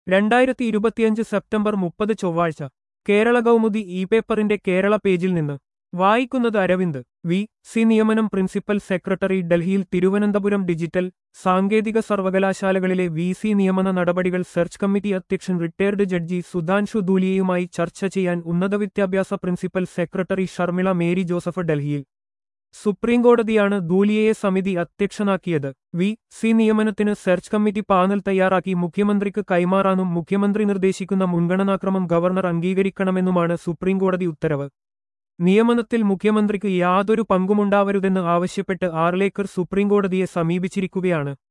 രണ്ടായിരത്തി ഇരുപത്തിയഞ്ച് സെപ്റ്റംബർ മുപ്പത് ചൊവ്വാഴ്ച കേരള കൗമുദി ഇ പേപ്പറിന്റെ കേരള പേജിൽ നിന്ന് വായിക്കുന്നത് അരവിന്ദ് വി സി നിയമനം പ്രിൻസിപ്പൽ സെക്രട്ടറി ഡൽഹിയിൽ തിരുവനന്തപുരം ഡിജിറ്റൽ സാങ്കേതിക സർവകലാശാലകളിലെ വി സി നിയമന നടപടികൾ സെർച്ച് കമ്മിറ്റി അധ്യക്ഷൻ റിട്ടയർഡ് ജഡ്ജി സുധാൻഷു ദൂലിയയുമായി ചർച്ച ചെയ്യാൻ ഉന്നത വിദ്യാഭ്യാസ principal secretary Sharmila Mary Joseph ഡൽഹിയിൽ സുപ്രീംകോടതിയാണ് ദൂലിയയെ സമിതി അധ്യക്ഷനാക്കിയത് വി സി നിയമനത്തിന് സെർച്ച് കമ്മിറ്റി പാനൽ തയ്യാറാക്കി മുഖ്യമന്ത്രിക്ക് കൈമാറാനും മുഖ്യമന്ത്രി നിർദ്ദേശിക്കുന്ന മുൻഗണനാക്രമം ഗവർണർ അംഗീകരിക്കണമെന്നുമാണ് സുപ്രീംകോടതി ഉത്തരവ് നിയമനത്തിൽ മുഖ്യമന്ത്രിക്ക് യാതൊരു പങ്കുമുണ്ടാവരുതെന്ന് ആവശ്യപ്പെട്ട് ആർലേക്കർ സുപ്രീംകോടതിയെ സമീപിച്ചിരിക്കുകയാണ്